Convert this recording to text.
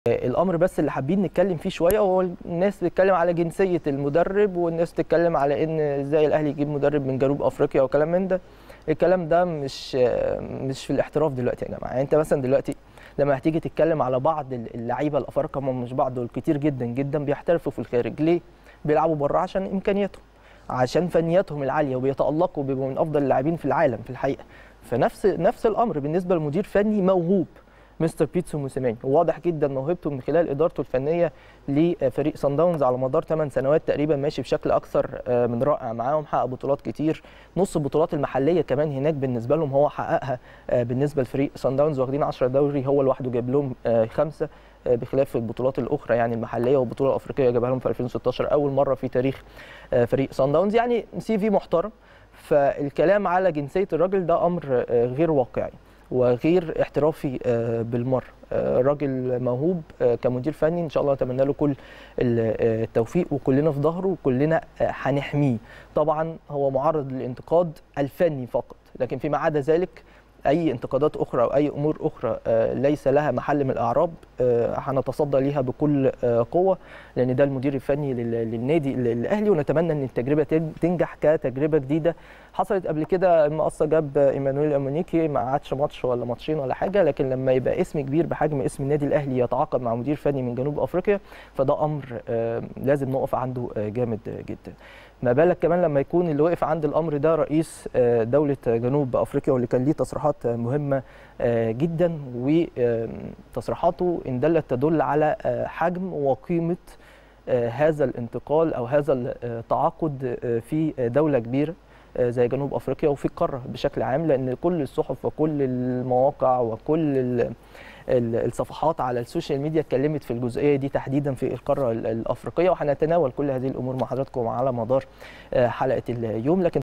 الامر بس اللي حابين نتكلم فيه شويه هو الناس بتتكلم على جنسيه المدرب والناس بتتكلم على ان ازاي الاهلي يجيب مدرب من جنوب افريقيا وكلام من ده الكلام ده مش مش في الاحتراف دلوقتي يا جماعه يعني انت مثلا دلوقتي لما هتيجي تتكلم على بعض اللعيبه الافارقه هم مش بعض دول كتير جدا جدا بيحترفوا في الخارج ليه بيلعبوا بره عشان امكانياتهم عشان فنياتهم العاليه وبيتالقوا وبيبقوا من افضل اللاعبين في العالم في الحقيقه فنفس نفس الامر بالنسبه لمدير فني موهوب مستر بيتسو موسيماني واضح جدا موهبته من خلال ادارته الفنيه لفريق سان داونز على مدار 8 سنوات تقريبا ماشي بشكل اكثر من رائع معاهم حقق بطولات كتير نص البطولات المحليه كمان هناك بالنسبه لهم هو حققها بالنسبه لفريق سان داونز واخدين 10 دوري هو لوحده جاب لهم خمسه بخلاف البطولات الاخرى يعني المحليه والبطوله الافريقيه جابها لهم في 2016 اول مره في تاريخ فريق سان داونز يعني سي في محترم فالكلام على جنسيه الراجل ده امر غير واقعي وغير احترافي بالمره راجل موهوب كمدير فني ان شاء الله اتمنى له كل التوفيق وكلنا في ظهره وكلنا هنحميه طبعا هو معرض للانتقاد الفني فقط لكن فيما عدا ذلك اي انتقادات اخرى او اي امور اخرى ليس لها محل من الاعراب هنتصدى ليها بكل قوه لان ده المدير الفني للنادي الاهلي ونتمنى ان التجربه تنجح كتجربه جديده حصلت قبل كده المقصه جاب ايمانويل امونيكي ما قعدش ماتش ولا ماتشين ولا حاجه لكن لما يبقى اسم كبير بحجم اسم النادي الاهلي يتعاقد مع مدير فني من جنوب افريقيا فده امر لازم نقف عنده جامد جدا ما بالك كمان لما يكون اللي وقف عند الامر ده رئيس دوله جنوب افريقيا واللي كان ليه تصريحات مهمه جدا وتصريحاته ان دلت تدل على حجم وقيمه هذا الانتقال او هذا التعاقد في دوله كبيره زي جنوب افريقيا وفي القاره بشكل عام لان كل الصحف وكل المواقع وكل الصفحات على السوشيال ميديا اتكلمت في الجزئيه دي تحديدا في القاره الافريقيه وهنتناول كل هذه الامور مع حضراتكم على مدار حلقه اليوم لكن